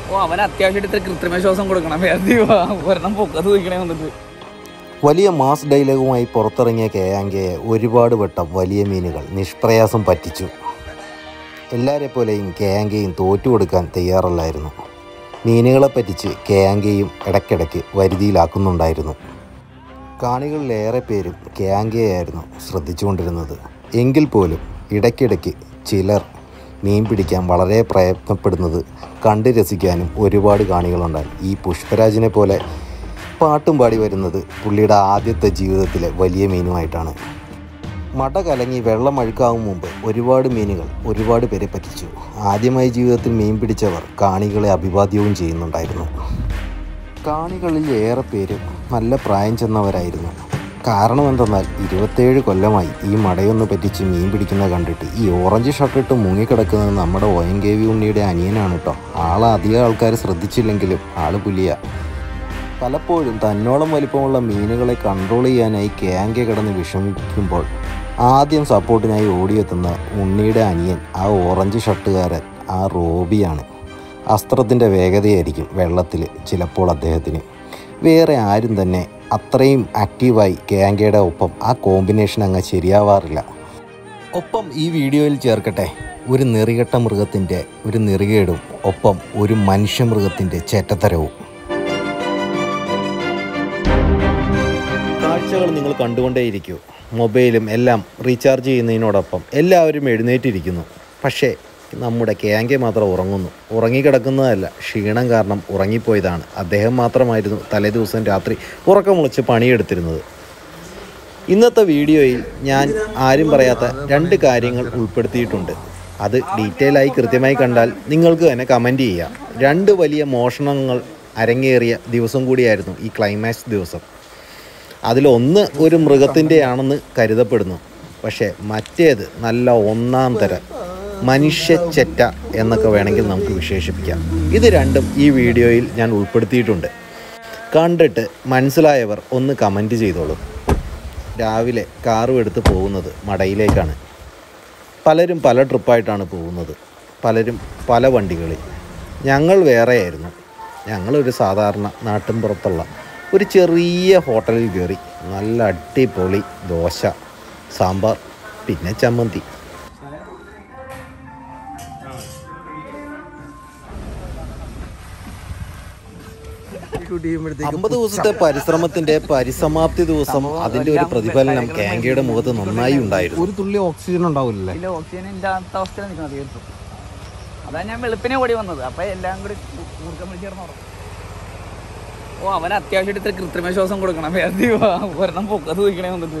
ഓ അവൻ അത്യാവശ്യമായിട്ട് ഇത്ര കൃത്രിമ ശ്വാസം കൊടുക്കണം വേറെ ഒരെണ്ണം പൊക്കത്ത് പോയിക്കണേ വന്നിട്ട് വലിയ മാസ് ഡയലോഗുമായി പുറത്തിറങ്ങിയ കേയാങ്കയെ ഒരുപാട് വട്ടം വലിയ മീനുകൾ നിഷ്പ്രയാസം പറ്റിച്ചു എല്ലാവരെ പോലെയും കേയാങ്കയും തോറ്റു കൊടുക്കാൻ തയ്യാറല്ലായിരുന്നു മീനുകളെ പറ്റിച്ച് കേയാങ്കയും ഇടയ്ക്കിടയ്ക്ക് വരുതിയിലാക്കുന്നുണ്ടായിരുന്നു കാണികളിലേറെ പേരും കേയാങ്കയായിരുന്നു ശ്രദ്ധിച്ചുകൊണ്ടിരുന്നത് എങ്കിൽ പോലും ഇടയ്ക്കിടയ്ക്ക് ചിലർ മീൻ പിടിക്കാൻ വളരെ പ്രയത്നപ്പെടുന്നത് കണ്ട് രസിക്കാനും ഒരുപാട് കാണികളുണ്ടായി ഈ പുഷ്പരാജിനെ പോലെ പാട്ടും പാടി വരുന്നത് പുള്ളിയുടെ ആദ്യത്തെ ജീവിതത്തിലെ വലിയ മീനുമായിട്ടാണ് മട കലങ്ങി വെള്ളം അഴുക്കാവും മുമ്പ് ഒരുപാട് മീനുകൾ ഒരുപാട് പേരെ പറ്റിച്ചു ആദ്യമായി ജീവിതത്തിൽ മീൻ പിടിച്ചവർ കാണികളെ അഭിവാദ്യവും ചെയ്യുന്നുണ്ടായിരുന്നു കാണികളിൽ ഏറെ പേരും നല്ല പ്രായം ചെന്നവരായിരുന്നു കാരണം എന്തെന്നാൽ ഇരുപത്തേഴ് കൊല്ലമായി ഈ മടയൊന്ന് പറ്റിച്ച് മീൻ പിടിക്കുന്ന കണ്ടിട്ട് ഈ ഓറഞ്ച് ഷർട്ടിട്ട് മുങ്ങിക്കിടക്കുന്നത് നമ്മുടെ ഒ എൻ കെ വി ഉണ്ണിയുടെ അനിയനാണ് കേട്ടോ ആളെ അധികം ആൾക്കാർ ശ്രദ്ധിച്ചില്ലെങ്കിലും ആള് പുലിയ പലപ്പോഴും തന്നോളം വലിപ്പമുള്ള മീനുകളെ കൺട്രോൾ ചെയ്യാനായി കേങ്ക കിടന്ന് വിഷമിക്കുമ്പോൾ ആദ്യം സപ്പോർട്ടിനായി ഓടിയെത്തുന്ന ഉണ്ണിയുടെ അനിയൻ ആ ഓറഞ്ച് ഷർട്ടുകാരൻ ആ റോബിയാണ് അസ്ത്രത്തിൻ്റെ വേഗതയായിരിക്കും വെള്ളത്തിൽ ചിലപ്പോൾ അദ്ദേഹത്തിന് വേറെ ആരും തന്നെ അത്രയും ആക്റ്റീവായി കേങ്കയുടെ ഒപ്പം ആ കോമ്പിനേഷൻ അങ്ങ് ശരിയാവാറില്ല ഒപ്പം ഈ വീഡിയോയിൽ ചേർക്കട്ടെ ഒരു നെറികെട്ട മൃഗത്തിൻ്റെ ഒരു നെറികേടും ഒപ്പം ഒരു മനുഷ്യമൃഗത്തിൻ്റെ ചേറ്റത്തരവും കാഴ്ചകൾ നിങ്ങൾ കണ്ടുകൊണ്ടേയിരിക്കൂ മൊബൈലും എല്ലാം റീചാർജ് ചെയ്യുന്നതിനോടൊപ്പം എല്ലാവരും എഴുന്നേറ്റിരിക്കുന്നു പക്ഷേ നമ്മുടെ കേങ്കെ മാത്രം ഉറങ്ങുന്നു ഉറങ്ങിക്കിടക്കുന്നതല്ല ക്ഷീണം കാരണം ഉറങ്ങിപ്പോയതാണ് അദ്ദേഹം മാത്രമായിരുന്നു തലേദിവസം രാത്രി ഉറക്കമുളച്ച് പണിയെടുത്തിരുന്നത് ഇന്നത്തെ വീഡിയോയിൽ ഞാൻ ആരും പറയാത്ത രണ്ട് കാര്യങ്ങൾ ഉൾപ്പെടുത്തിയിട്ടുണ്ട് അത് ഡീറ്റെയിൽ ആയി കൃത്യമായി കണ്ടാൽ നിങ്ങൾക്ക് തന്നെ കമൻറ്റ് ചെയ്യാം രണ്ട് വലിയ മോഷണങ്ങൾ അരങ്ങേറിയ ദിവസം കൂടിയായിരുന്നു ഈ ക്ലൈമാക്സ് ദിവസം അതിലൊന്ന് ഒരു മൃഗത്തിൻ്റെ ആണെന്ന് കരുതപ്പെടുന്നു പക്ഷേ മറ്റേത് നല്ല ഒന്നാം തരം മനുഷ്യ ചെറ്റ എന്നൊക്കെ വേണമെങ്കിൽ നമുക്ക് വിശേഷിപ്പിക്കാം ഇത് രണ്ടും ഈ വീഡിയോയിൽ ഞാൻ ഉൾപ്പെടുത്തിയിട്ടുണ്ട് കണ്ടിട്ട് മനസ്സിലായവർ ഒന്ന് കമൻറ്റ് ചെയ്തോളൂ രാവിലെ കാറും എടുത്ത് പോകുന്നത് മടയിലേക്കാണ് പലരും പല ട്രിപ്പായിട്ടാണ് പോകുന്നത് പലരും പല വണ്ടികളിൽ ഞങ്ങൾ വേറെയായിരുന്നു ഞങ്ങളൊരു സാധാരണ നാട്ടിൻപുറത്തുള്ള ഒരു ചെറിയ ഹോട്ടലിൽ കയറി നല്ല അടിപൊളി ദോശ സാമ്പാർ പിന്നെ ചമ്മന്തി അമ്പത് ദിവസത്തെ പരിശ്രമത്തിന്റെ പരിസമാപ്തി ദിവസം അതിന്റെ ഒരു പ്രതിഫലനം കാങ്കയുടെ മുഖത്ത് നന്നായി ഉണ്ടായിരുന്നു ഒരു തുള്ളി ഓക്സിജൻ ഉണ്ടാവില്ലേ ഇല്ല ഓക്സിജൻ ഇല്ലാത്ത അവസ്ഥയിലാണ് നിൽക്കുന്നത് തീർത്തും അതാ ഞാൻ വെളുപ്പിനെ ഓടി വന്നത് അപ്പൊ എല്ലാം കൂടി മൂർക്കം വിളിച്ചേർന്ന് ഉറങ്ങും ഓ അവൻ അത്യാവശ്യമായിട്ട് ഇത്ര കൃത്രിമ ശ്വാസം കൊടുക്കണം വേറെ ഒരെണ്ണം പൊക്കത്ത് പോയിക്കണേ വന്നിട്ട്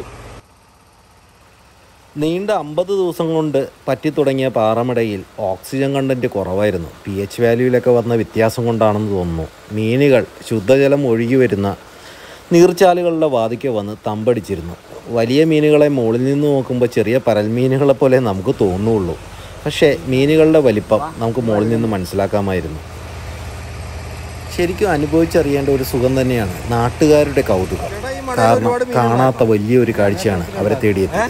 നീണ്ട അമ്പത് ദിവസം കൊണ്ട് പറ്റിത്തുടങ്ങിയ പാറമടയിൽ ഓക്സിജൻ കണ്ടന്റ് കുറവായിരുന്നു പി എച്ച് വാല്യൂവിലൊക്കെ വന്ന വ്യത്യാസം കൊണ്ടാണെന്ന് തോന്നുന്നു മീനുകൾ ശുദ്ധജലം ഒഴുകി വരുന്ന നീർച്ചാലുകളുടെ വാതിക്കെ വന്ന് തമ്പടിച്ചിരുന്നു വലിയ മീനുകളെ മുകളിൽ നിന്ന് നോക്കുമ്പോൾ ചെറിയ പരൽമീനുകളെ പോലെ നമുക്ക് തോന്നുള്ളൂ പക്ഷേ മീനുകളുടെ വലിപ്പം നമുക്ക് മുകളിൽ നിന്ന് മനസ്സിലാക്കാമായിരുന്നു ശരിക്കും അനുഭവിച്ചറിയേണ്ട ഒരു സുഖം തന്നെയാണ് നാട്ടുകാരുടെ കൗതുകം കാരണം കാണാത്ത വലിയൊരു കാഴ്ചയാണ് അവരെ തേടിയെത്തിയത്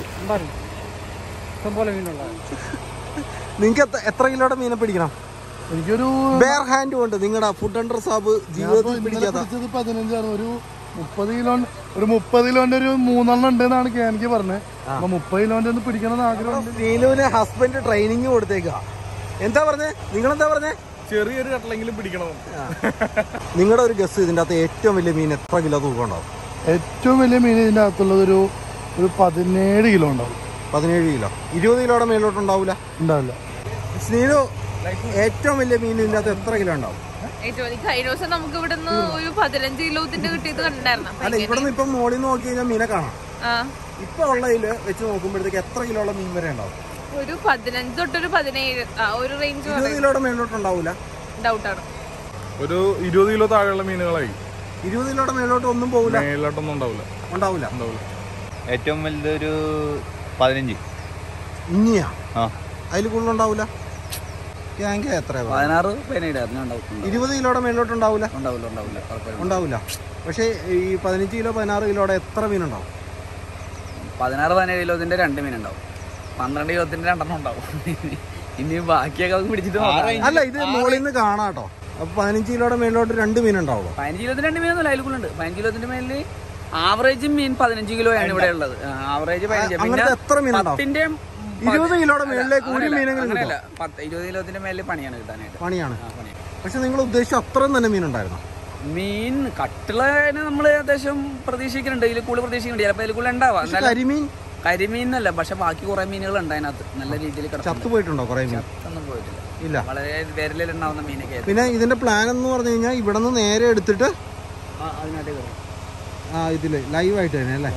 നിങ്ങൾക്ക് എത്ര എത്ര കിലോയുടെ മീനെ പിടിക്കണം എനിക്കൊരു ബെയർ ഹാൻഡ് കൊണ്ട് നിങ്ങളുടെ ഫുഡ് അണ്ടർ സാബ് ജീവിതത്തിൽ ഇന്നലെ പിടിക്കാത്ത പിടിച്ചത് പതിനഞ്ചാണ് ഒരു മുപ്പത് കിലോ ഒരു മുപ്പത് കിലോന്റെ ഒരു മൂന്നെണ്ണം ഉണ്ട് എന്നാണ് എനിക്ക് പറഞ്ഞത് അപ്പൊ മുപ്പത് കിലോന്റെ ഒന്ന് പിടിക്കണം എന്ന് ആഗ്രഹമുണ്ട് നീലുവിന് ഹസ്ബൻഡ് ട്രെയിനിങ് കൊടുത്തേക്ക എന്താ പറഞ്ഞേ നിങ്ങളെന്താ പറഞ്ഞേ ചെറിയൊരു കട്ടലെങ്കിലും പിടിക്കണം നിങ്ങളുടെ ഒരു ഗസ് ഇതിന്റെ അകത്ത് ഏറ്റവും വലിയ മീൻ എത്ര കിലോ തൂക്കം ഉണ്ടാവും ഏറ്റവും വലിയ മീൻ ഇതിന്റെ അകത്തുള്ളത് ഒരു ഒരു പതിനേഴ് കിലോ ഉണ്ടാവും പതിനേഴ് കിലോ ഇരുപത് കിലോയുടെ മേലോട്ട് ഉണ്ടാവില്ല ഉണ്ടാവില്ല നീലു ഏറ്റവും വലിയ മീൻ ഇതിന്റെ അകത്ത് എത്ര കിലോ ഉണ്ടാവും ഏറ്റവും വലിയ കഴിഞ്ഞ ദിവസം നമുക്ക് ഇവിടുന്ന് ഒരു പതിനഞ്ച് കിലോത്തിന്റെ കിട്ടിയത് കണ്ടായിരുന്നു അല്ല ഇവിടെ നിന്ന് ഇപ്പം മോളിൽ നിന്ന് നോക്കി കഴിഞ്ഞാൽ മീനെ കാണാം ആ ഇപ്പൊ ഉള്ളതില് വെച്ച് നോക്കുമ്പോഴത്തേക്ക് എത്ര കിലോയുടെ മീൻ വരെ ഉണ്ടാവും ഒരു പതിനഞ്ച് തൊട്ടൊരു പതിനേഴ് ആ ഒരു റേഞ്ച് ഇരുപത് കിലോയുടെ മേലോട്ട് ഉണ്ടാവില്ല ഡൗട്ടാണ് ഒരു ഇരുപത് കിലോ താഴെയുള്ള മീനുകളായി ഇരുപത് കിലോയുടെ മേലോട്ട് ഒന്നും പോകില്ല മേലോട്ടൊന്നും ഉണ്ടാവില്ല ഉണ്ടാവില്ല ഉണ്ടാവില്ല ഏറ്റവും വലുത് ഒരു പതിനഞ്ച് ഇനിയാ ആ അതിൽ കൂടുതൽ ഉണ്ടാവില്ല ഗ്യാങ്ക എത്ര പതിനാറ് പതിനേഴ് അതിനുണ്ടാവും ഇരുപത് കിലോയുടെ മേലോട്ട് ഉണ്ടാവില്ല ഉണ്ടാവില്ല ഉണ്ടാവില്ല ഉറപ്പായിട്ടും. ഉണ്ടാവില്ല പക്ഷേ ഈ പതിനഞ്ച് കിലോ പതിനാറ് കിലോയുടെ എത്ര മീനുണ്ടാവും പതിനാറ് പതിനേഴ് കിലോത്തിന്റെ രണ്ട് മീനുണ്ടാവും പന്ത്രണ്ട് കിലോത്തിന്റെ രണ്ടെണ്ണം ഉണ്ടാവും ഇനി ബാക്കിയൊക്കെ നമുക്ക് പിടിച്ചിട്ട് നോക്കാം. അല്ല ഇത് മുകളിൽ നിന്ന് കാണാട്ടോ അപ്പൊ പതിനഞ്ച് കിലോയുടെ മേലോട്ട് രണ്ട് മീൻ ഉണ്ടാവുള്ളൂ പതിനഞ്ച് കിലോത്തിന് രണ്ട് മീനൊന്നുമില്ല അതിൽക്കുള്ളുണ്ട് പതിനഞ്ച് കിലോത്തിന്റെ മേലിൽ ആവറേജ് മീൻ പതിനഞ്ച് കിലോ ആണ് ഇവിടെ ഉള്ളത് ആവറേജ് പതിനഞ്ച് പിന്നെ അങ്ങനത്തെ എത്ര മീനുണ്ടാവും പത്തിന്റെ ഇരുപത് കിലോയുടെ മേളിലേക്ക് ഒരു മീനെങ്കിലും അങ്ങനെയല്ല പത്ത് ഇരുപത് കിലോത്തിന്റെ മേലിൽ പണിയാണ് കിട്ടാനായിട്ട് പണിയാണ് ആ, പണിയാണ് പക്ഷെ നിങ്ങൾ ഉദ്ദേശിച്ച അത്രയും തന്നെ മീൻ ഉണ്ടായിരുന്നു മീൻ കട്ടിളനെ നമ്മൾ ഏകദേശം പ്രതീക്ഷിക്കുന്നുണ്ട് ഇതിൽ കൂടുതൽ പ്രതീക്ഷിക്കുന്നുണ്ട് ചിലപ്പോൾ ഇതിൽ കൂടുതൽ ഉണ്ടാവാം എന്നാലും കരിമീൻ കരിമീനല്ല പക്ഷെ ബാക്കി കുറെ മീനുകൾ ഉണ്ട് അതിനകത്ത് നല്ല രീതിയിൽ കിടക്കുന്നു ചത്തു പോയിട്ടുണ്ടോ കുറെ മീൻ ഒന്നും പോയിട്ടില്ല ഇല്ല വളരെ വിരലിലുണ്ടാവുന്ന മീനൊക്കെ ആയിരുന്നു. പിന്നെ ഇതിന്റെ പ്ലാൻ എന്ന് പറഞ്ഞു കഴിഞ്ഞാൽ ഇവിടെ നിന്ന് നേരെ എടുത്തിട്ട് ആ, അതിനകത്തേക്ക് ഇടും. ആ ഇതില് ലൈവായിട്ട് തന്നെ അല്ലേ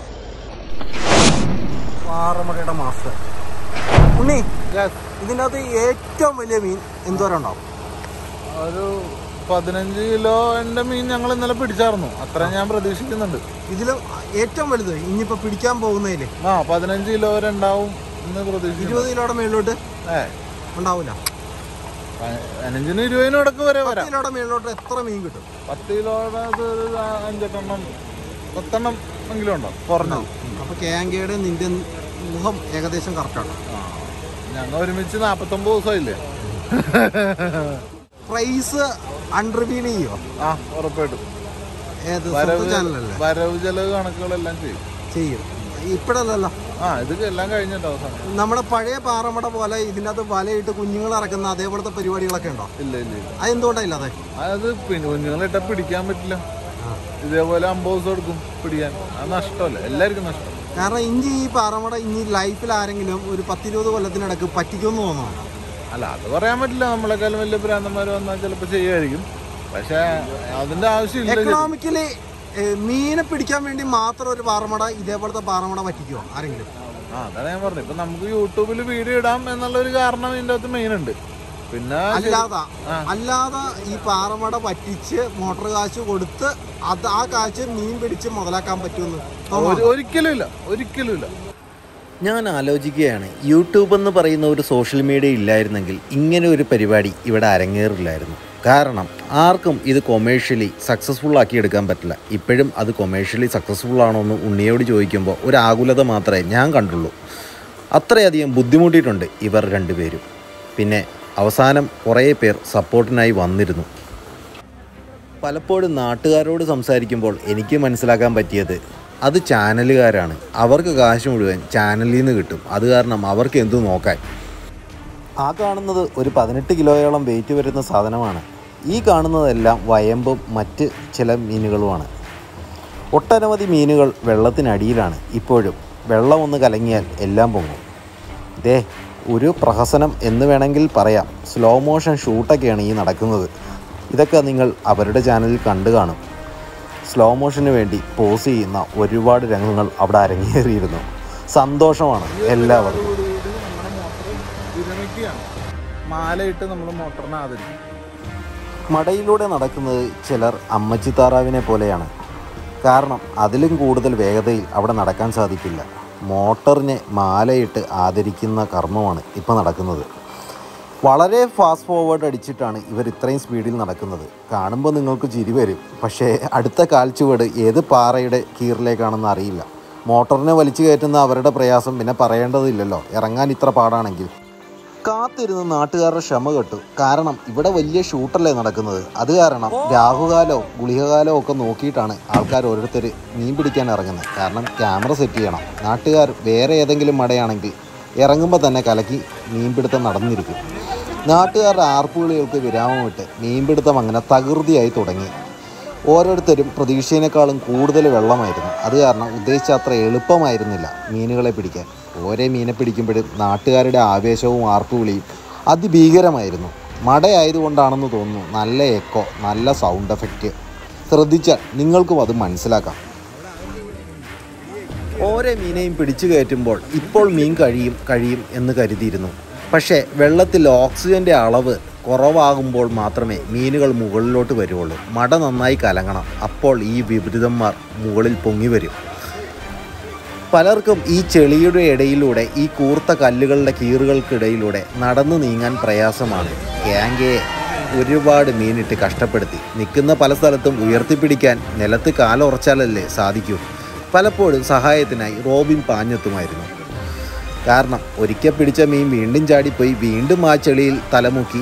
പാറമടയുടെ മാസ്റ്റർ ഉണ്ണി ഇതിൻ്റെ അകത്ത് ഏറ്റവും വലിയ മീൻ എന്തോരം ഉണ്ടാവും ഒരു പതിനഞ്ച് കിലോന്റെ മീൻ ഞങ്ങൾ ഇന്നലെ പിടിച്ചായിരുന്നു അത്ര ഞാൻ പ്രതീക്ഷിക്കുന്നുണ്ട് ഇതില് ഏറ്റവും വലുത് ഇനിയിപ്പോ പിടിക്കാൻ പോകുന്നതില് ആ പതിനഞ്ച് കിലോ വരെ ഉണ്ടാവും എന്ന് പ്രതീക്ഷിക്കുന്നു ഇരുപത് കിലോയുടെ മേളിലോട്ട് ഏ ഉണ്ടാവില്ല പതിനഞ്ചിനും ഇരുപതിനും ഇടക്ക് വരെ പത്ത് വരാം കിലോയുടെ മേളിലോട്ട് എത്ര മീൻ കിട്ടും പത്ത് കിലോയുടെ അത് ഒരു അഞ്ചെട്ടെണ്ണം പത്തെണ്ണം എങ്കിലും ഉണ്ടാവും കുറഞ്ഞത് അപ്പൊ കേങ്കയുടെ നിന്റെ മുഖം ഏകദേശം കറക്റ്റാണ് ആ ഞങ്ങൾ ഒരുമിച്ച് നാപ്പത്തൊമ്പത് ദിവസമായില്ലേ പ്രൈസ് അൺറിവീൽ ചെയ്യോ ആ ഉറപ്പായിട്ടും ഏത് വരവ് ചാനലല്ലേ വരവ് ചെലവ് കണക്കുകളെല്ലാം ചെയ്യും ചെയ്യും ഇപ്പഴല്ലല്ലോ ആ ഇത് എല്ലാം കഴിഞ്ഞിട്ട് അവസാനം നമ്മുടെ പഴയ പാറമട പോലെ ഇതിനകത്ത് വലയിട്ട് കുഞ്ഞുങ്ങൾ ഇറക്കുന്ന അതേപോലത്തെ പരിപാടികളൊക്കെ ഉണ്ടോ ഇല്ല ഇല്ല ഇല്ല അതെന്തുകൊണ്ടാ ഇല്ലാതെ അത് പിന്നെ കുഞ്ഞുങ്ങളിട്ട പിടിക്കാൻ പറ്റില്ല ഇതേപോലെ അമ്പത് ദിവസം എടുക്കും പിടിക്കാൻ അത് നഷ്ടമല്ല എല്ലാവർക്കും നഷ്ടം കാരണം ഇഞ്ചി ഈ പാറമട ഇനി ലൈഫിൽ ആരെങ്കിലും ഒരു പത്തിരുപത് കൊല്ലത്തിനിടക്ക് പറ്റിക്കുമെന്ന് തോന്നുന്നു അല്ല അത് പറയാൻ പറ്റില്ല നമ്മളെക്കാളും വലിയ ഭ്രാന്തന്മാർ വന്നാൽ ചിലപ്പോൾ ചെയ്യുമായിരിക്കും പക്ഷെ അതിന്റെ ആവശ്യമില്ല ശരിക്കും. എക്കണോമിക്കലി മീനെ പിടിക്കാൻ വേണ്ടി മാത്രം ഒരു പാറമട ഇതേപോലത്തെ പാറമട പറ്റിക്കുമോ ആരെങ്കിലും ആ അതാണ് ഞാൻ പറഞ്ഞത് ഇപ്പൊ നമുക്ക് യൂട്യൂബിൽ വീഡിയോ ഇടാം എന്നുള്ള ഒരു കാരണം ഇതിന്റെ അകത്ത് മെയിൻ ഉണ്ട് പിന്നെ ശരി- അല്ലാതെ ആ. അല്ലാതെ ഈ പാറമട പറ്റിച്ച് മോട്ടോർ കാശ് കൊടുത്ത് അത് ആ കാശ് മീൻ പിടിച്ച് മുതലാക്കാൻ പറ്റുമെന്ന് ഒരു- ഒരിക്കലും ഇല്ല ഒരിക്കലും ഇല്ല ഞാൻ ആലോചിക്കുകയാണ് യൂട്യൂബ് എന്ന് പറയുന്ന ഒരു സോഷ്യൽ മീഡിയ ഇല്ലായിരുന്നെങ്കിൽ ഇങ്ങനെ ഒരു പരിപാടി ഇവിടെ അരങ്ങേറില്ലായിരുന്നു കാരണം ആർക്കും ഇത് കൊമേഴ്ഷ്യലി സക്സസ്ഫുൾ ആക്കി എടുക്കാൻ പറ്റില്ല ഇപ്പോഴും അത് കൊമേഴ്ഷ്യലി സക്സസ്ഫുൾ ആണോ എന്ന് ഉണ്ണിയോട് ചോദിക്കുമ്പോൾ ഒരു ആകുലത മാത്രമേ ഞാൻ കണ്ടുള്ളൂ അത്രയധികം ബുദ്ധിമുട്ടിയിട്ടുണ്ട് ഇവർ രണ്ടുപേരും പിന്നെ അവസാനം കുറേ പേർ സപ്പോർട്ടിനായി വന്നിരുന്നു പലപ്പോഴും നാട്ടുകാരോട് സംസാരിക്കുമ്പോൾ എനിക്ക് മനസ്സിലാക്കാൻ പറ്റിയത് അത് ചാനലുകാരാണ് അവർക്ക് കാശ് മുഴുവൻ ചാനലിൽ നിന്ന് കിട്ടും അത് കാരണം അവർക്ക് എന്തു നോക്കാൻ ആ കാണുന്നത് ഒരു പതിനെട്ട് കിലോയോളം വെയിറ്റ് വരുന്ന സാധനമാണ് ഈ കാണുന്നതെല്ലാം വയമ്പും മറ്റ് ചില മീനുകളുമാണ് ഒട്ടനവധി മീനുകൾ വെള്ളത്തിനടിയിലാണ് ഇപ്പോഴും വെള്ളം ഒന്ന് കലങ്ങിയാൽ എല്ലാം പൊങ്ങും ദേ ഒരു പ്രഹസനം എന്ന് വേണമെങ്കിൽ പറയാം സ്ലോ മോഷൻ ഷൂട്ടൊക്കെയാണ് ഈ നടക്കുന്നത് ഇതൊക്കെ നിങ്ങൾ അവരുടെ ചാനലിൽ കണ്ടു കാണും സ്ലോ മോഷന് വേണ്ടി പോസ് ചെയ്യുന്ന ഒരുപാട് രംഗങ്ങൾ അവിടെ അരങ്ങേറിയിരുന്നു സന്തോഷമാണ് എല്ലാവർക്കും നമ്മുടെ മോട്ടർ വിരമിക്കുകയാണ് മാലയിട്ട് നമ്മൾ മോട്ടറിനെ ആദരിക്കും മടയിലൂടെ നടക്കുന്നത് ചിലർ അമ്മച്ചിത്താറാവിനെ പോലെയാണ് കാരണം അതിലും കൂടുതൽ വേഗതയിൽ അവിടെ നടക്കാൻ സാധിക്കില്ല മോട്ടറിനെ മാലയിട്ട് ആദരിക്കുന്ന കർമ്മമാണ് ഇപ്പോൾ നടക്കുന്നത് വളരെ ഫാസ്റ്റ് ഫോർവേഡ് അടിച്ചിട്ടാണ് ഇവർ ഇത്രയും സ്പീഡിൽ നടക്കുന്നത് കാണുമ്പോൾ നിങ്ങൾക്ക് ചിരി വരും പക്ഷേ അടുത്ത കാൽച്ചുവട് ഏത് പാറയുടെ കീറിലേക്കാണെന്ന് അറിയില്ല മോട്ടറിനെ വലിച്ചു കയറ്റുന്ന അവരുടെ പ്രയാസം പിന്നെ പറയേണ്ടതില്ലല്ലോ ഇറങ്ങാൻ ഇത്ര പാടാണെങ്കിൽ കാത്തിരുന്ന് നാട്ടുകാരുടെ ക്ഷമ കെട്ടു കാരണം ഇവിടെ വലിയ ഷൂട്ടല്ലേ നടക്കുന്നത് അത് കാരണം രാഹുകാലോ ഗുളികകാലോ ഒക്കെ നോക്കിയിട്ടാണ് ആൾക്കാർ ഓരോരുത്തർ മീൻ പിടിക്കാൻ ഇറങ്ങുന്നത് കാരണം ക്യാമറ സെറ്റ് ചെയ്യണം നാട്ടുകാർ വേറെ ഏതെങ്കിലും മടയാണെങ്കിൽ ഇറങ്ങുമ്പോൾ തന്നെ കലക്കി മീൻപിടുത്തം നടന്നിരിക്കും നാട്ടുകാരുടെ ആർപ്പുവിളികൾക്ക് വിരാമമിട്ട് മീൻപിടുത്തം അങ്ങനെ തകൃതിയായി തുടങ്ങി ഓരോരുത്തരും പ്രതീക്ഷയേക്കാളും കൂടുതൽ വെള്ളമായിരുന്നു അത് കാരണം ഉദ്ദേശിച്ച അത്ര എളുപ്പമായിരുന്നില്ല മീനുകളെ പിടിക്കാൻ ഓരോ മീനെ പിടിക്കുമ്പോഴും നാട്ടുകാരുടെ ആവേശവും ആർപ്പുവിളിയും അതിഭീകരമായിരുന്നു മടയായതുകൊണ്ടാണെന്ന് തോന്നുന്നു നല്ല എക്കോ നല്ല സൗണ്ട് എഫക്റ്റ് ശ്രദ്ധിച്ചാൽ നിങ്ങൾക്കും അത് മനസ്സിലാക്കാം ഓരോ മീനെയും പിടിച്ചു കയറ്റുമ്പോൾ ഇപ്പോൾ മീൻ കഴിയും കഴിയും എന്ന് കരുതിയിരുന്നു പക്ഷേ വെള്ളത്തിൽ ഓക്സിജൻ്റെ അളവ് കുറവാകുമ്പോൾ മാത്രമേ മീനുകൾ മുകളിലോട്ട് വരുള്ളൂ മട നന്നായി കലങ്ങണം അപ്പോൾ ഈ വിപരീതന്മാർ മുകളിൽ പൊങ്ങി വരും പലർക്കും ഈ ചെളിയുടെ ഇടയിലൂടെ ഈ കൂർത്ത കല്ലുകളുടെ കീറുകൾക്കിടയിലൂടെ നടന്നു നീങ്ങാൻ പ്രയാസമാണ് ഗ്യാങ്കയെ ഒരുപാട് മീനിട്ട് കഷ്ടപ്പെടുത്തി നിൽക്കുന്ന പല സ്ഥലത്തും ഉയർത്തിപ്പിടിക്കാൻ നിലത്ത് കാലുറച്ചാലല്ലേ സാധിക്കൂ പലപ്പോഴും സഹായത്തിനായി റോബിൻ പാഞ്ഞെത്തുമായിരുന്നു കാരണം ഒരിക്കൽ പിടിച്ച മീൻ വീണ്ടും ചാടിപ്പോയി വീണ്ടും ആ ചെളിയിൽ തലമുക്കി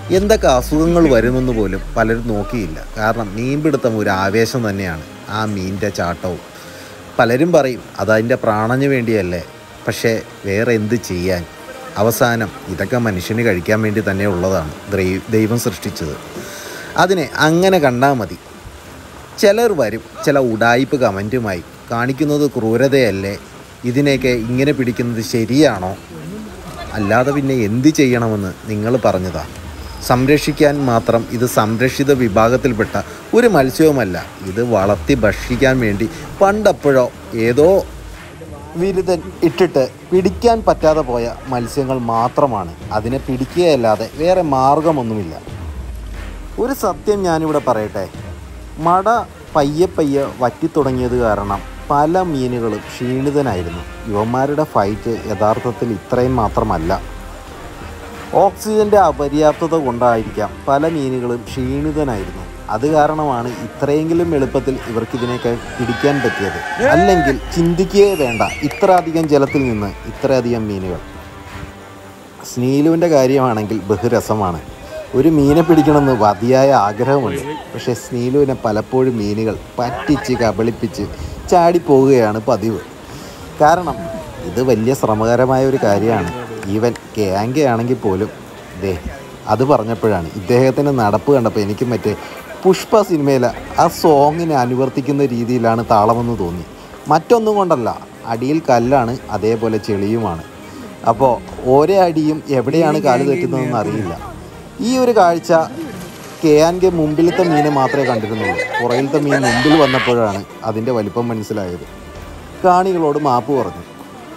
എന്തൊക്കെ അസുഖങ്ങൾ വരുമെന്ന് പോലും പലരും നോക്കിയില്ല കാരണം മീൻപിടുത്തം ഒരു ആവേശം തന്നെയാണ് ആ മീനിൻ്റെ ചാട്ടവും പലരും പറയും അതതിൻ്റെ പ്രാണന് വേണ്ടിയല്ലേ പക്ഷേ വേറെ എന്ത് ചെയ്യാൻ അവസാനം ഇതൊക്കെ മനുഷ്യന് കഴിക്കാൻ വേണ്ടി തന്നെ ഉള്ളതാണ് ദൈ- ദൈവം സൃഷ്ടിച്ചത് അതിനെ അങ്ങനെ കണ്ടാൽ മതി ചിലർ വരും ചില ഉടായിപ്പ് കമൻറ്റുമായി കാണിക്കുന്നത് ക്രൂരതയല്ലേ ഇതിനെയൊക്കെ ഇങ്ങനെ പിടിക്കുന്നത് ശരിയാണോ അല്ലാതെ പിന്നെ എന്ത് ചെയ്യണമെന്ന് നിങ്ങൾ പറഞ്ഞതാ സംരക്ഷിക്കാൻ മാത്രം ഇത് സംരക്ഷിത വിഭാഗത്തിൽപ്പെട്ട ഒരു മത്സ്യവുമല്ല ഇത് വളർത്തി ഭക്ഷിക്കാൻ വേണ്ടി പണ്ടപ്പോഴോ ഏതോ വിരുദ്ധൻ ഇട്ടിട്ട് പിടിക്കാൻ പറ്റാതെ പോയ മത്സ്യങ്ങൾ മാത്രമാണ് അതിനെ പിടിക്കുകയല്ലാതെ വേറെ മാർഗമൊന്നുമില്ല ഒരു സത്യം ഞാനിവിടെ പറയട്ടെ മട പയ്യെ പയ്യെ വറ്റിത്തുടങ്ങിയത് കാരണം പല മീനുകളും ക്ഷീണിതനായിരുന്നു യുവന്മാരുടെ ഫൈറ്റ് യഥാർത്ഥത്തിൽ ഇത്രയും മാത്രമല്ല ഓക്സിജന്റെ അപര്യാപ്തത കൊണ്ടായിരിക്കാം പല മീനുകളും ക്ഷീണിതനായിരുന്നു അത് കാരണമാണ് ഇത്രയെങ്കിലും എളുപ്പത്തിൽ ഇവർക്ക് ഇതിനെയൊക്കെ പിടിക്കാൻ പറ്റിയത് അല്ലെങ്കിൽ ചിന്തിക്കുകയേ വേണ്ട ഇത്ര അധികം ജലത്തിൽ നിന്ന് ഇത്രയധികം മീനുകൾ സ്നീലുവിൻ്റെ കാര്യമാണെങ്കിൽ ബഹുരസമാണ് ഒരു മീനെ പിടിക്കണമെന്ന് അതിയായ ആഗ്രഹമുണ്ട് പക്ഷേ സ്നീലുവിനെ പലപ്പോഴും മീനുകൾ പറ്റിച്ച് കബളിപ്പിച്ച് ചാടിപ്പോവുകയാണ് പതിവ് കാരണം ഇത് വലിയ ശ്രമകരമായ ഒരു കാര്യമാണ് ഈവൻ കേങ്കയാണെങ്കിൽ പോലും ദേ അത് പറഞ്ഞപ്പോഴാണ് ഇദ്ദേഹത്തിൻ്റെ നടപ്പ് കണ്ടപ്പോൾ എനിക്ക് മറ്റേ പുഷ്പ സിനിമയിലെ ആ സോങ്ങിനെ അനുവർത്തിക്കുന്ന രീതിയിലാണ് താളമെന്ന് തോന്നി മറ്റൊന്നും കൊണ്ടല്ല അടിയിൽ കല്ലാണ് അതേപോലെ ചെളിയുമാണ് അപ്പോൾ ഓരോ അടിയും എവിടെയാണ് കാല് തെറ്റുന്നതെന്ന് അറിയില്ല ഈ ഒരു കാഴ്ച കെ മുമ്പിലത്തെ മീനെ മാത്രമേ കണ്ടിരുന്നുള്ളൂ പുറയിലത്തെ മീൻ മുമ്പിൽ വന്നപ്പോഴാണ് അതിൻ്റെ വലിപ്പം മനസ്സിലായത് കാണികളോട് മാപ്പ് പറഞ്ഞു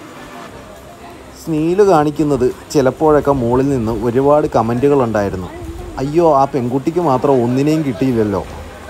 സ്നീല് കാണിക്കുന്നത് ചിലപ്പോഴൊക്കെ മുകളിൽ നിന്ന് ഒരുപാട് കമൻറ്റുകൾ ഉണ്ടായിരുന്നു അയ്യോ ആ പെൺകുട്ടിക്ക് മാത്രം ഒന്നിനെയും കിട്ടിയില്ലല്ലോ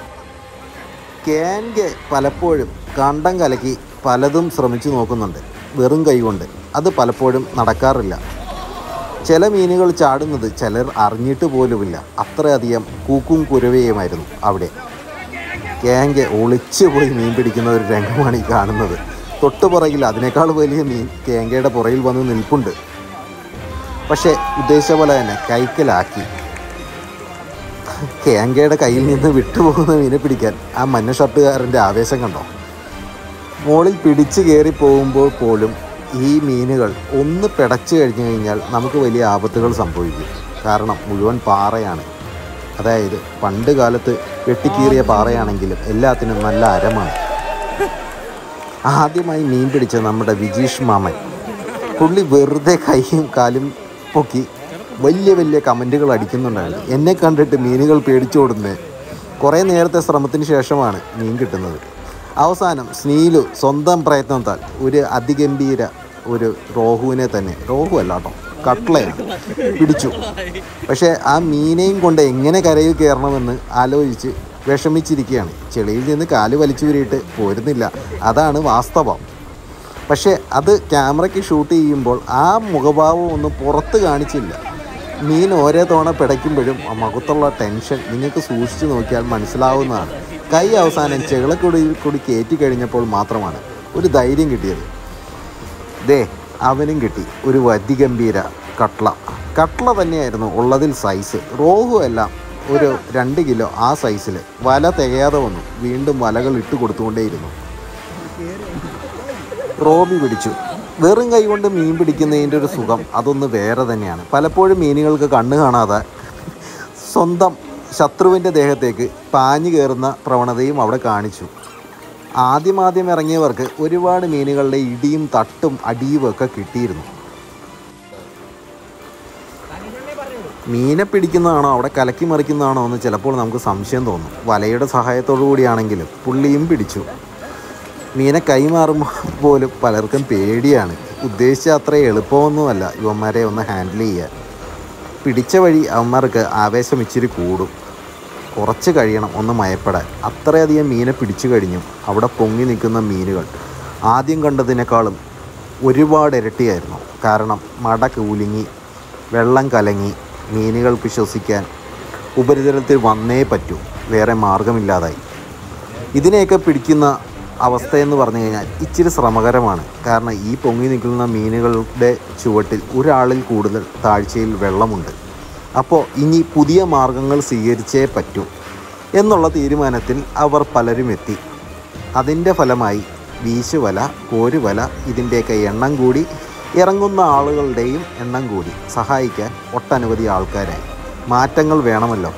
കേൻകെ പലപ്പോഴും കണ്ടം കലക്കി പലതും ശ്രമിച്ചു നോക്കുന്നുണ്ട് വെറും കൈകൊണ്ട് അത് പലപ്പോഴും നടക്കാറില്ല ചില മീനുകൾ ചാടുന്നത് ചിലർ അറിഞ്ഞിട്ട് പോലുമില്ല അത്രയധികം കൂക്കും കുരവയുമായിരുന്നു അവിടെ കേങ്കെ ഒളിച്ചു പോയി മീൻ പിടിക്കുന്ന ഒരു രംഗമാണ് ഈ കാണുന്നത് തൊട്ടുപുറകിൽ അതിനേക്കാൾ വലിയ മീൻ കേങ്കയുടെ പുറയിൽ വന്ന് നിൽപ്പുണ്ട് പക്ഷേ ഉദ്ദേശിച്ച പോലെ തന്നെ കൈക്കലാക്കി കേങ്കയുടെ കയ്യിൽ നിന്ന് വിട്ടുപോകുന്ന മീനെ പിടിക്കാൻ ആ മഞ്ഞ ഷർട്ടുകാരൻ്റെ ആവേശം കണ്ടോ മുകളിൽ പിടിച്ചു കയറി പോകുമ്പോൾ പോലും ഈ മീനുകൾ ഒന്ന് പിടച്ചു കഴിഞ്ഞു കഴിഞ്ഞാൽ നമുക്ക് വലിയ ആപത്തുകൾ സംഭവിക്കും കാരണം മുഴുവൻ പാറയാണ് അതായത് പണ്ട് കാലത്ത് വെട്ടിക്കീറിയ പാറയാണെങ്കിലും എല്ലാത്തിനും നല്ല അരമാണ് ആദ്യമായി മീൻ പിടിച്ച നമ്മുടെ വിജീഷ് മാമൻ പുള്ളി വെറുതെ കൈയും കാലും പൊക്കി വലിയ വലിയ കമൻറ്റുകൾ അടിക്കുന്നുണ്ടായിരുന്നു എന്നെ കണ്ടിട്ട് മീനുകൾ പേടിച്ചോടുന്നത് കുറേ നേരത്തെ ശ്രമത്തിന് ശേഷമാണ് മീൻ കിട്ടുന്നത് അവസാനം സ്നീലു സ്വന്തം പ്രയത്നത്താൽ ഒരു അതിഗംഭീര ഒരു റോഹുവിനെ തന്നെ റോഹു അല്ല കേട്ടോ കട്ട്ളയാണ് പിടിച്ചു പക്ഷേ ആ മീനെയും കൊണ്ട് എങ്ങനെ കരയിൽ കയറണമെന്ന് ആലോചിച്ച് വിഷമിച്ചിരിക്കുകയാണ് ചെളിയിൽ നിന്ന് കാല് വലിച്ചു വരിയിട്ട് പോരുന്നില്ല അതാണ് വാസ്തവം പക്ഷേ അത് ക്യാമറയ്ക്ക് ഷൂട്ട് ചെയ്യുമ്പോൾ ആ മുഖഭാവം ഒന്നും പുറത്ത് കാണിച്ചില്ല മീൻ ഓരോ തവണ പിടയ്ക്കുമ്പോഴും ആ മുഖത്തുള്ള ടെൻഷൻ നിങ്ങൾക്ക് സൂക്ഷിച്ചു നോക്കിയാൽ മനസ്സിലാവുന്നതാണ് കൈ അവസാനം ചെകളക്കുടിയിൽ കൂടി കയറ്റി കഴിഞ്ഞപ്പോൾ മാത്രമാണ് ഒരു ധൈര്യം കിട്ടിയത് ദേ അവനും കിട്ടി ഒരു വതിഗംഭീര കട്ട്ള കട്ട്ള തന്നെയായിരുന്നു ഉള്ളതിൽ സൈസ് റോഹു എല്ലാം ഒരു രണ്ട് കിലോ ആ സൈസിൽ വല തികയാതെ വന്നു വീണ്ടും വലകൾ ഇട്ട് കൊടുത്തുകൊണ്ടേയിരുന്നു റോബി പിടിച്ചു വെറും കൈ കൊണ്ട് മീൻ പിടിക്കുന്നതിൻ്റെ ഒരു സുഖം അതൊന്ന് വേറെ തന്നെയാണ് പലപ്പോഴും മീനുകൾക്ക് കണ്ണ് കാണാതെ സ്വന്തം ശത്രുവിൻ്റെ ദേഹത്തേക്ക് പാഞ്ഞു കയറുന്ന പ്രവണതയും അവിടെ കാണിച്ചു ആദ്യമാദ്യം ഇറങ്ങിയവർക്ക് ഒരുപാട് മീനുകളുടെ ഇടിയും തട്ടും അടിയും ഒക്കെ കിട്ടിയിരുന്നു മീനെ പിടിക്കുന്നതാണോ അവിടെ കലക്കി മറിക്കുന്നതാണോ എന്ന് ചിലപ്പോൾ നമുക്ക് സംശയം തോന്നും വലയുടെ സഹായത്തോടു കൂടിയാണെങ്കിലും പുള്ളിയും പിടിച്ചു മീനെ കൈമാറുമ്പോൾ പോലും പലർക്കും പേടിയാണ് ഉദ്ദേശിച്ച അത്ര എളുപ്പമൊന്നുമല്ല ഇവന്മാരെ ഒന്ന് ഹാൻഡിൽ ചെയ്യാൻ പിടിച്ച വഴി അവന്മാർക്ക് ആവേശം ഇച്ചിരി കൂടും കുറച്ച് കഴിയണം ഒന്ന് മയപ്പെടാൻ അത്രയധികം മീനെ പിടിച്ചു കഴിഞ്ഞും അവിടെ പൊങ്ങി നിൽക്കുന്ന മീനുകൾ ആദ്യം കണ്ടതിനേക്കാളും ഒരുപാട് ഇരട്ടിയായിരുന്നു കാരണം മട കൂലിങ്ങി വെള്ളം കലങ്ങി മീനുകൾക്ക് ശ്വസിക്കാൻ ഉപരിതലത്തിൽ വന്നേ പറ്റൂ വേറെ മാർഗമില്ലാതായി ഇതിനെയൊക്കെ പിടിക്കുന്ന അവസ്ഥയെന്ന് പറഞ്ഞു കഴിഞ്ഞാൽ ഇച്ചിരി ശ്രമകരമാണ് കാരണം ഈ പൊങ്ങി നിൽക്കുന്ന മീനുകളുടെ ചുവട്ടിൽ ഒരാളിൽ കൂടുതൽ താഴ്ചയിൽ വെള്ളമുണ്ട് അപ്പോൾ ഇനി പുതിയ മാർഗങ്ങൾ സ്വീകരിച്ചേ പറ്റൂ എന്നുള്ള തീരുമാനത്തിൽ അവർ പലരും എത്തി അതിൻ്റെ ഫലമായി വീശുവല കോരുവല ഇതിൻ്റെയൊക്കെ എണ്ണം കൂടി ഇറങ്ങുന്ന ആളുകളുടെയും എണ്ണം കൂടി സഹായിക്കാൻ ഒട്ടനവധി ആൾക്കാരായി മാറ്റങ്ങൾ വേണമല്ലോ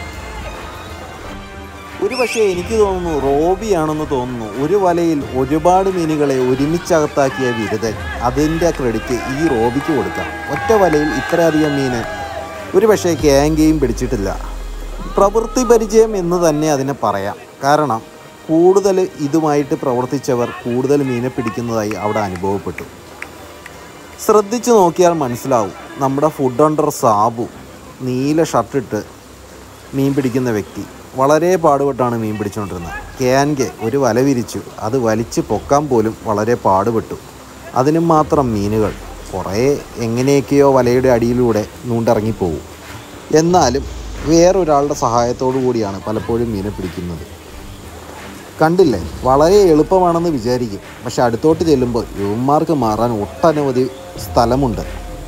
ഒരു പക്ഷേ എനിക്ക് തോന്നുന്നു റോബിയാണെന്ന് തോന്നുന്നു ഒരു വലയിൽ ഒരുപാട് മീനുകളെ ഒരുമിച്ചകത്താക്കിയ ബിരുദൻ അതിൻ്റെ ക്രെഡിറ്റ് ഈ റോബിക്ക് കൊടുക്കാം ഒറ്റ വലയിൽ ഇത്രയധികം മീന് ഒരു പക്ഷേ കേങ്കയും പിടിച്ചിട്ടില്ല പ്രവൃത്തി പരിചയം എന്ന് തന്നെ അതിനെ പറയാം കാരണം കൂടുതൽ ഇതുമായിട്ട് പ്രവർത്തിച്ചവർ കൂടുതൽ മീനെ പിടിക്കുന്നതായി അവിടെ അനുഭവപ്പെട്ടു ശ്രദ്ധിച്ചു നോക്കിയാൽ മനസ്സിലാവും നമ്മുടെ ഫുഡ് അണ്ടർ സാബു നീല ഷർട്ടിട്ട് മീൻ പിടിക്കുന്ന വ്യക്തി വളരെ പാടുപെട്ടാണ് മീൻ പിടിച്ചുകൊണ്ടിരുന്നത് ക്യാൻകെ ഒരു വല വിരിച്ചു അത് വലിച്ച് പൊക്കാൻ പോലും വളരെ പാടുപെട്ടു അതിനും മാത്രം മീനുകൾ കുറേ എങ്ങനെയൊക്കെയോ വലയുടെ അടിയിലൂടെ നൂണ്ടിറങ്ങിപ്പോവും എന്നാലും വേറൊരാളുടെ സഹായത്തോടു കൂടിയാണ് പലപ്പോഴും മീനെ പിടിക്കുന്നത് കണ്ടില്ലേ വളരെ എളുപ്പമാണെന്ന് വിചാരിക്കും പക്ഷെ അടുത്തോട്ട് ചെല്ലുമ്പോൾ യുവന്മാർക്ക് മാറാൻ ഒട്ടനവധി സ്ഥലമുണ്ട്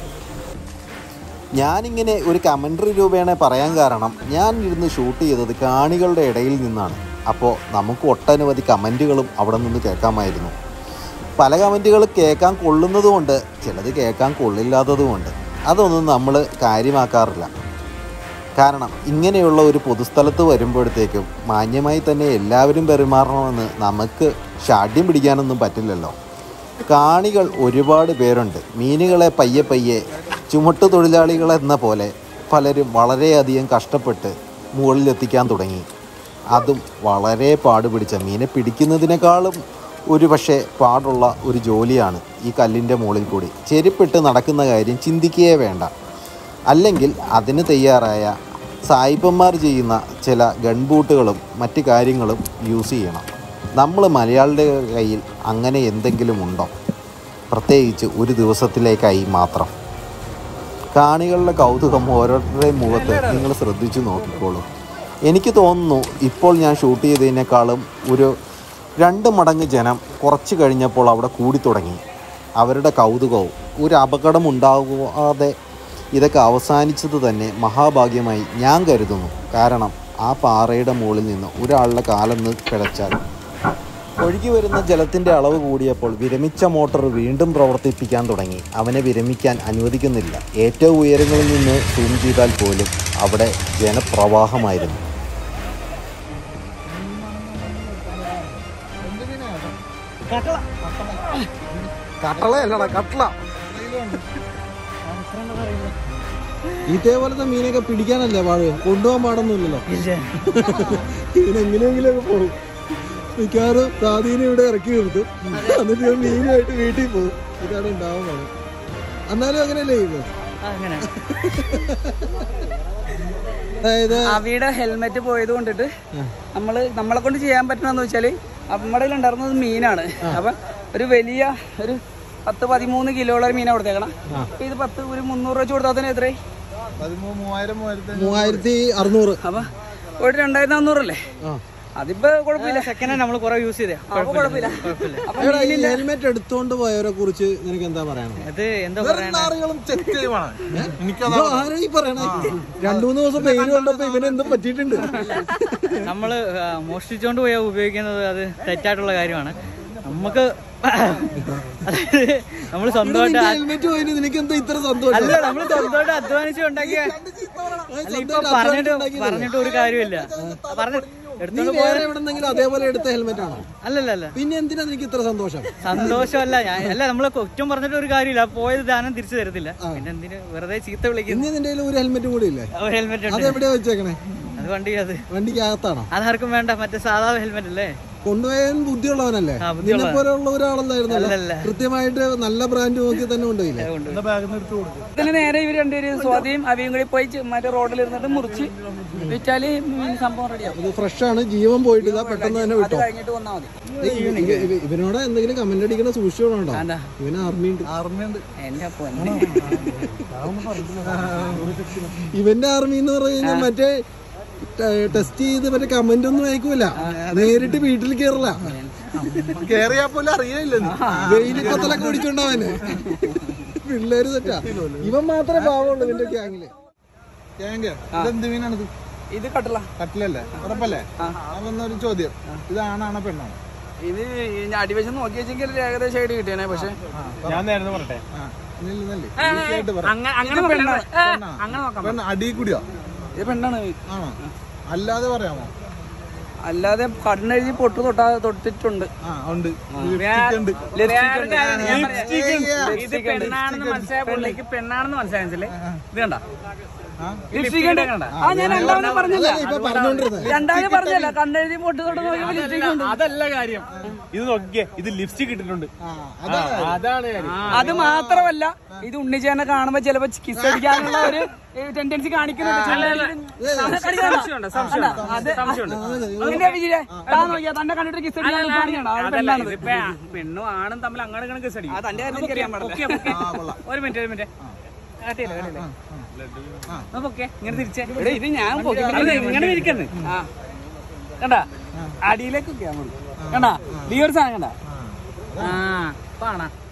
ഞാനിങ്ങനെ ഒരു കമൻട്രി രൂപേണ പറയാൻ കാരണം ഞാൻ ഇരുന്ന് ഷൂട്ട് ചെയ്തത് കാണികളുടെ ഇടയിൽ നിന്നാണ് അപ്പോൾ നമുക്ക് ഒട്ടനവധി കമൻറ്റുകളും അവിടെ നിന്ന് കേൾക്കാമായിരുന്നു പല കമൻറ്റുകൾ കേൾക്കാൻ കൊള്ളുന്നതുമുണ്ട് ചിലത് കേൾക്കാൻ കൊള്ളില്ലാത്തതുമുണ്ട് അതൊന്നും നമ്മൾ കാര്യമാക്കാറില്ല കാരണം ഇങ്ങനെയുള്ള ഒരു പൊതുസ്ഥലത്ത് വരുമ്പോഴത്തേക്കും മാന്യമായി തന്നെ എല്ലാവരും പെരുമാറണമെന്ന് നമുക്ക് ഷാഢ്യം പിടിക്കാനൊന്നും പറ്റില്ലല്ലോ കാണികൾ ഒരുപാട് പേരുണ്ട് മീനുകളെ പയ്യെ പയ്യെ ചുമട്ട് തൊഴിലാളികളെന്ന പോലെ പലരും വളരെയധികം കഷ്ടപ്പെട്ട് മുകളിലെത്തിക്കാൻ തുടങ്ങി അതും വളരെ പാടുപിടിച്ച മീനെ പിടിക്കുന്നതിനേക്കാളും ഒരു പക്ഷേ പാടുള്ള ഒരു ജോലിയാണ് ഈ കല്ലിൻ്റെ മുകളിൽ കൂടി ചെരുപ്പിട്ട് നടക്കുന്ന കാര്യം ചിന്തിക്കുകയേ വേണ്ട അല്ലെങ്കിൽ അതിന് തയ്യാറായ സായിപ്പന്മാർ ചെയ്യുന്ന ചില ഗൺബൂട്ടുകളും മറ്റ് കാര്യങ്ങളും യൂസ് ചെയ്യണം നമ്മൾ മലയാളിയുടെ കയ്യിൽ അങ്ങനെ എന്തെങ്കിലും ഉണ്ടോ പ്രത്യേകിച്ച് ഒരു ദിവസത്തിലേക്കായി മാത്രം കാണികളുടെ കൗതുകം ഓരോരുത്തരുടെയും മുഖത്ത് നിങ്ങൾ ശ്രദ്ധിച്ചു നോക്കിക്കോളൂ എനിക്ക് തോന്നുന്നു ഇപ്പോൾ ഞാൻ ഷൂട്ട് ചെയ്തതിനേക്കാളും ഒരു രണ്ട് മടങ്ങ് ജനം കുറച്ച് കഴിഞ്ഞപ്പോൾ അവിടെ കൂടി തുടങ്ങി അവരുടെ കൗതുകവും ഒരു അപകടം ഉണ്ടാകാതെ ഇതൊക്കെ അവസാനിച്ചത് തന്നെ മഹാഭാഗ്യമായി ഞാൻ കരുതുന്നു കാരണം ആ പാറയുടെ മുകളിൽ നിന്ന് ഒരാളുടെ കാലൊന്ന് കിടച്ചാൽ ഒഴുകി വരുന്ന ജലത്തിൻ്റെ അളവ് കൂടിയപ്പോൾ വിരമിച്ച മോട്ടോർ വീണ്ടും പ്രവർത്തിപ്പിക്കാൻ തുടങ്ങി അവനെ വിരമിക്കാൻ അനുവദിക്കുന്നില്ല ഏറ്റവും ഉയരങ്ങളിൽ നിന്ന് സൂം ചെയ്താൽ പോലും അവിടെ ജനപ്രവാഹമായിരുന്നു കട്ടളയല്ലടാ കട്ടള ഇതേപോലത്തെ മീനൊക്കെ പിടിക്കാനല്ലേ പാട് കൊണ്ടുപോകാൻ പാടൊന്നുമില്ലല്ലോ ഇതിനെങ്ങനെയെങ്കിലും ഒക്കെ പോകും മിക്കവാറും ദാദീനെ ഇവിടെ ഇറക്കി നിർത്തും എന്നിട്ട് ഇവൻ മീനുമായിട്ട് വീട്ടിൽ പോകും ഇതാണ് ഉണ്ടാവുന്നത് എന്നാലും അങ്ങനെയല്ലേ ഇത് അങ്ങനെ അതായത് അവിയുടെ ഹെൽമെറ്റ് പോയത് കൊണ്ടിട്ട് നമ്മള് നമ്മളെ കൊണ്ട് ചെയ്യാൻ പറ്റണമെന്ന് വെച്ചാല് നമ്മുടെ ഉണ്ടായിരുന്നത് മീനാണ് അപ്പൊ ഒരു വലിയ ഒരു പത്ത് പതിമൂന്ന് കിലോയുള്ള ഒരു മീനാ കൊടുത്തേക്കണം അപ്പൊ ഇത് പത്ത് ഒരു മുന്നൂറ് വെച്ച് കൊടുത്താൽ തന്നെ എത്രയായി പതിമൂന്ന് മൂവായിരം മൂവായിരത്തി മൂവായിരത്തി അറുന്നൂറ് അപ്പൊ ഒരു രണ്ടായിരത്തി നാന്നൂറല്ലേ അതിപ്പോ കുഴപ്പമില്ല സെക്കൻഡ് നമ്മൾ കുറെ യൂസ് ചെയ്തേ അപ്പൊ കുഴപ്പമില്ല അപ്പൊ എടാ, ഈ ഹെൽമെറ്റ് എടുത്തോണ്ട് പോയവരെ കുറിച്ച് നിനക്ക് എന്താ പറയണത് അത് എന്താ പറയാ ഇതോ ആരാ ഈ പറയണേ രണ്ടു മൂന്ന് ദിവസം വെയിൽ കണ്ടപ്പോ ഇവന് എന്തും പറ്റിയിട്ടുണ്ട് നമ്മള് ആ, മോഷ്ടിച്ചോണ്ട് പോയാ ഉപയോഗിക്കുന്നത് അത് തെറ്റായിട്ടുള്ള കാര്യമാണ് നമുക്ക് അതായത് നമ്മൾ സ്വന്തമായിട്ട് ആ- ഹെൽമെറ്റ് പോയിന് നിനക്ക് എന്താ ഇത്ര സന്തോഷം അല്ല നമ്മൾ സ്വന്തമായിട്ട് അധ്വാനിച്ച് ഉണ്ടാക്കിയ അല്ല ഇപ്പൊ പറഞ്ഞിട്ട് പറഞ്ഞിട്ട് ഒരു കാര്യമില്ല പറഞ്ഞ നീ എടുത്തോണ്ട് വേറെ എവിടെന്നെങ്കിലും അതേപോലെ എടുത്ത ഹെൽമെറ്റ് ആണോ അല്ലല്ല അല്ല പിന്നെ എന്തിനാ നിനക്ക് ഇത്ര സന്തോഷം സന്തോഷമല്ല ഞാൻ അല്ല നമ്മള് കുറ്റം പറഞ്ഞിട്ട് ഒരു കാര്യമില്ല പോയത് ദാനം തിരിച്ചു തരത്തില്ല പിന്നെ എന്തിന് വെറുതെ ചീത്ത വിളിക്കുന്നു ഇനി നിന്റെ കയ്യിൽ ഒരു ഹെൽമെറ്റും കൂടി ഇല്ലേ ഒരു ഹെൽമെറ്റ് ഉണ്ട് അതെവിടെയാ വെച്ചേക്കണേ അത് വണ്ടി അത് വണ്ടിക്കകത്താണോ അതാർക്കും വേണ്ട മറ്റേ സാധാ ഹെൽമെറ്റ് അല്ലേ കൊണ്ടുപോയാൻ ബുദ്ധിയുള്ളവനല്ലേ ആ, നിന്നെ ബുദ്ധിയുള്ള പോലെയുള്ള ഒരാളല്ലായിരുന്നു അല്ലല്ല. കൃത്യമായിട്ട് നല്ല ബ്രാൻഡ് നോക്കി തന്നെ കൊണ്ടുപോയില്ലേ ഇതിന് നേരെ ഇവർ രണ്ടുപേരും സ്വാതിയും അവിയും കൂടി പോയി ചെ- മറ്റേ റോഡിൽ ഇരുന്നിട്ട് മുറിച്ച് വിറ്റാല് മീൻ സംഭവം റെഡിയാവും ഇത് ഫ്രഷ് ആണ് ജീവൻ പോയിട്ടില്ല പെട്ടെന്ന് തന്നെ അത് വിട്ടോ കഴിഞ്ഞിട്ട് വന്നാൽ മതി ഇവ- ഇവ- ഇവ- ഇവനോട് എന്തെങ്കിലും കമന്റ് അടിക്കണ സൂക്ഷിച്ചോണ്ടോ എന്താ ഇവന് ആർമി ഉണ്ട് ആർമിയുണ്ട് എന്റെ പൊന്നെ ഇവന്റെ ആർമി എന്ന് പറഞ്ഞു കഴിഞ്ഞാൽ മറ്റേ ടെസ്റ്റ് ചെയ്ത് മറ്റേ കമന്റ് ഒന്നും അയക്കൂല നേരിട്ട് വീട്ടിൽ കേറില്ല കേറിയാ പോലും അറിയില്ല വെയിലിപ്പത്തലൊക്കെ പിടിച്ചോണ്ടവന് പിള്ളേര് തെറ്റാ ഇവൻ മാത്രമേ പാവുള്ളൂ ഇവന്റെ ഗ്യാങ്ങില് കേങ്ക ഇതെന്ത് മീനാണിത് ഇത് കട്ടല കട്ടിലല്ലേ ഉറപ്പല്ലേ അപ്പൊ ഒരു ചോദ്യം ഇത് ആണാണോ പെണ്ണാണോ ഇത് ഞാൻ അടിവശം നോക്കി വെച്ചെങ്കിൽ ഏകദേശം ആയിട്ട് കിട്ടിയേനെ പക്ഷെ ഞാൻ നേരത്തെ പറട്ടെ ആ നെല്ല് നെല്ല് Easy ആയിട്ട് പറ അങ്ങനെ അങ്ങനെ പെണ്ണാണ് പെണ്ണാ? അങ്ങനെ നോക്കാം പെണ്ണ് അടി കൂടിയോ ഇത് പെണ്ണാണ് ആണോ അല്ലാതെ പറയാമോ അല്ലാതെ കണ്ണെഴുതി പൊട്ട് തൊട്ടാ തൊട്ടിട്ടുണ്ട് ആ ഉണ്ട് ലിപ്സ്റ്റിക് ഉണ്ട് ഇത് പെണ്ണാണെന്ന് മനസ്സിലായ പുള്ളിക്ക് പെണ്ണാണെന്ന് മനസ്സിലായില്ലേ ഇത് കണ്ട ആ? ലിപ്സ്റ്റിക് ഉണ്ട് കണ്ട ആ ഞാൻ രണ്ടാമത് പറഞ്ഞില്ല അല്ല, ഇപ്പൊ പറഞ്ഞോണ്ടിരുന്നത് രണ്ടാമത് പറഞ്ഞില്ല കണ്ണെഴുതി പൊട്ട് തൊട്ട് നോക്കിയപ്പോ ലിപ്സ്റ്റിക് ഉണ്ട് അതല്ല കാര്യം ഇത് നോക്കിയേ ഇത് ലിപ്സ്റ്റിക് ഇട്ടിട്ടുണ്ട് ആ അതാണ് അതാണ് കാര്യം അത് മാത്രമല്ല ഇത് ഉണ്ണിച്ചേനെ കാണുമ്പോ ചിലപ്പോ കിസ് അടിക്കാനുള്ള ഒരു ടെൻഡൻസി കാണിക്കുന്നുണ്ട് തന്നെ കണ്ടിട്ട് കിസ് പെണ്ണും ആണും തമ്മിൽ അങ്ങോട്ട് കണക്ക് കിസ് അടിക്കും തന്റെ കാര്യം എനിക്കറിയാൻ പാടില്ല ആ കൊള്ളാം ഒരു മിനിറ്റ് ഒരു മിനിറ്റ് കാട്ടിയില്ല കാട്ടിയില്ല ഓക്കെ ഇങ്ങനെ തിരിച്ചേ എടേ, ഇത് ഞാൻ അത് ഇങ്ങനെ ഇരിക്കുന്നു ആ കണ്ട അടിയിലേക്ക് ക്യാമറ കണ്ട ഈ ഒരു സാധനം കണ്ട ആ കാണാ